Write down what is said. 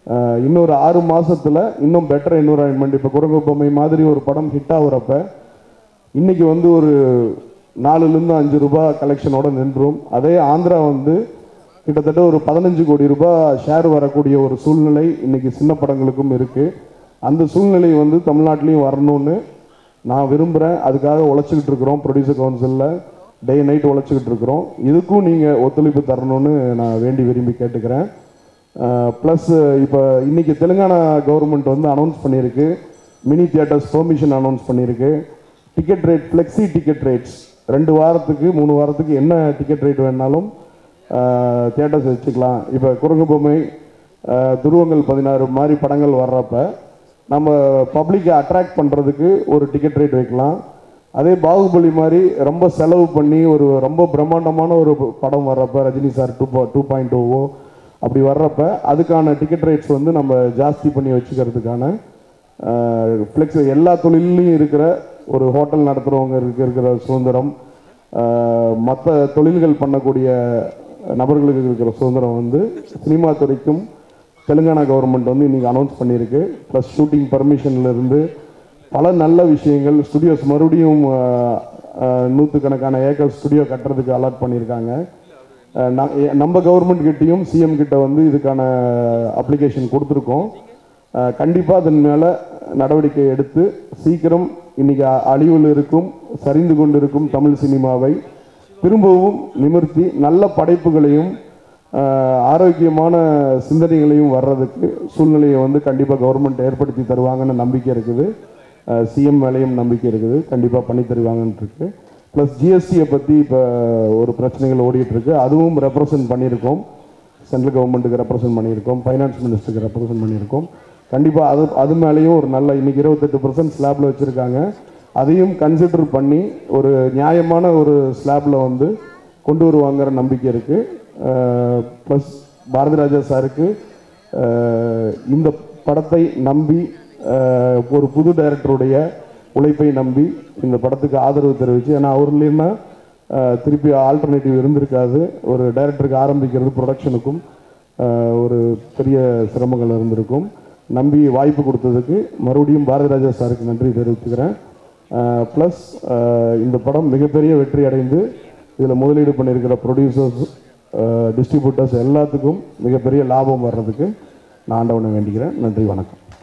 அஹ், இன்னொரு ஆறு மாசத்துல இன்னும் பெட்டர் என்வரான்மெண்ட் இப்போ குரங்கு பொம்மை மாதிரி ஒரு படம் ஹிட் ஆகுறப்ப இன்னைக்கு வந்து ஒரு நாலுலேருந்து அஞ்சு ரூபாய் கலெக்ஷனோட நின்றும் அதே ஆந்திரா வந்து கிட்டத்தட்ட ஒரு பதினஞ்சு கோடி ரூபாய் ஷேர் வரக்கூடிய ஒரு சூழ்நிலை இன்னைக்கு சின்ன படங்களுக்கும் இருக்கு அந்த சூழ்நிலை வந்து தமிழ்நாட்டிலையும் வரணும்னு நான் விரும்புகிறேன் அதுக்காக உழைச்சிக்கிட்டு இருக்கிறோம் ப்ரொடியூசர் கவுன்சிலில் டே நைட் உழைச்சிக்கிட்டு இருக்கிறோம் இதுக்கும் நீங்கள் ஒத்துழைப்பு தரணும்னு நான் வேண்டி விரும்பி கேட்டுக்கிறேன் ப்ளஸ் இப்போ இன்னைக்கு தெலுங்கானா கவர்மெண்ட் வந்து அனௌன்ஸ் பண்ணியிருக்கு மினி தியேட்டர்ஸ் பெர்மிஷன் அனௌன்ஸ் பண்ணியிருக்கு ticket rate flexi ticket rates ரெண்டு வாரத்துக்கு மூணு வாரத்துக்கு என்ன டிக்கெட் ரேட் வேணாலும் தியேட்டர்ஸ் வச்சுக்கலாம் இப்போ குரங்கு பொம்மை அஹ், துருவங்கள் பதினாறு மாதிரி படங்கள் வர்றப்ப நம்ம பப்ளிக்கை அட்ராக்ட் பண்ணுறதுக்கு ஒரு டிக்கெட் ரேட் வைக்கலாம் அதே பாகுபலி மாதிரி ரொம்ப செலவு பண்ணி ஒரு ரொம்ப பிரம்மாண்டமான ஒரு படம் வர்றப்ப Rajini sir two two point oh அப்படி வர்றப்ப அதுக்கான டிக்கெட் ரேட்ஸ் வந்து நம்ம ஜாஸ்தி பண்ணி வச்சுக்கிறதுக்கான ஃப்ளெக்ஸ் எல்லா தொழிலையும் இருக்கிற ஒரு ஹோட்டல் நடத்துகிறவங்க இருக்க இருக்கிற சுதந்திரம் மற்ற தொழில்கள் பண்ணக்கூடிய நபர்களுக்கு இருக்கிற சுதந்திரம் வந்து சினிமா துறைக்கும் தெலுங்கானா கவர்மெண்ட் வந்து இன்னைக்கு அனௌன்ஸ் பண்ணியிருக்கு ப்ளஸ் ஷூட்டிங் இருந்து பல நல்ல விஷயங்கள் ஸ்டுடியோஸ் மறுபடியும் அஹ், அஹ், நூற்றுக்கணக்கான ஏக்கர் ஸ்டுடியோ கட்டுறதுக்கு அலாட் பண்ணியிருக்காங்க அஹ், ந- எ- நம்ம கவர்மெண்ட் கிட்டேயும் சிஎம் கிட்ட வந்து இதுக்கான அப்ளிகேஷன் கொடுத்துருக்கோம் அஹ், கண்டிப்பா அதன் மேல நடவடிக்கை எடுத்து சீக்கிரம் இன்னைக்கு அ- அழிவில் இருக்கும் சரிந்து கொண்டிருக்கும் தமிழ் சினிமாவை திரும்பவும் நிமிர்த்தி நல்ல படைப்புகளையும் அஹ், ஆரோக்கியமான சிந்தனைகளையும் வர்றதுக்கு சூழ்நிலையை வந்து கண்டிப்பாக கவர்மெண்ட் ஏற்படுத்தி தருவாங்கன்னு நம்பிக்கை இருக்குது சிஎம் மேலேயும் நம்பிக்கை இருக்குது கண்டிப்பாக பண்ணி தருவாங்கன்னு இருக்கு ப்ளஸ் ஜிஎஸ்டியை பற்றி இப்போ ஒரு பிரச்சனைகள் ஓடிட்டு இருக்கு அதுவும் ரெப்ரசன்ட் பண்ணியிருக்கோம் சென்ட்ரல் கவர்மெண்ட்டுக்கு ரெப்ரசன்ட் பண்ணியிருக்கோம் ஃபைனான்ஸ் மினிஸ்டருக்கு ரெப்ரசன்ட் பண்ணியிருக்கோம் கண்டிப்பாக அது அது மேலேயும் ஒரு நல்ல இன்னைக்கு இருபத்தெட்டு பர்சன்ட் ஸ்லாப்ல வச்சுருக்காங்க அதையும் கன்சிடர் பண்ணி ஒரு நியாயமான ஒரு ஸ்லாப்ல வந்து கொண்டு வருவாங்கிற நம்பிக்கை இருக்குது ப்ளஸ் பாரதி ராஜா சாருக்கு அஹ், இந்த படத்தை நம்பி அஹ், ஒரு புது டைரக்டருடைய உழைப்பை நம்பி இந்த படத்துக்கு ஆதரவு தெரிவித்து ஏன்னா அவர் இல்லைன்னா அஹ், திருப்பி ஆல்டர்னேட்டிவ் இருந்திருக்காது ஒரு டைரக்டருக்கு ஆரம்பிக்கிறது ப்ரொடக்ஷனுக்கும் அஹ், ஒரு பெரிய சிரமங்கள் இருந்திருக்கும் நம்பி வாய்ப்பு கொடுத்ததுக்கு மறுபடியும் பாரதி ராஜா சாருக்கு நன்றி தெரிவிச்சுக்கிறேன் ப்ளஸ் இந்த படம் மிகப்பெரிய வெற்றி அடைந்து இதில் முதலீடு பண்ணியிருக்கிற ப்ரொடியூசர்ஸ் டிஸ்ட்ரிபியூட்டர்ஸ் எல்லாத்துக்கும் மிகப்பெரிய லாபம் வர்றதுக்கு நான் ஆண்டவனை வேண்டிக்கிறேன் நன்றி வணக்கம்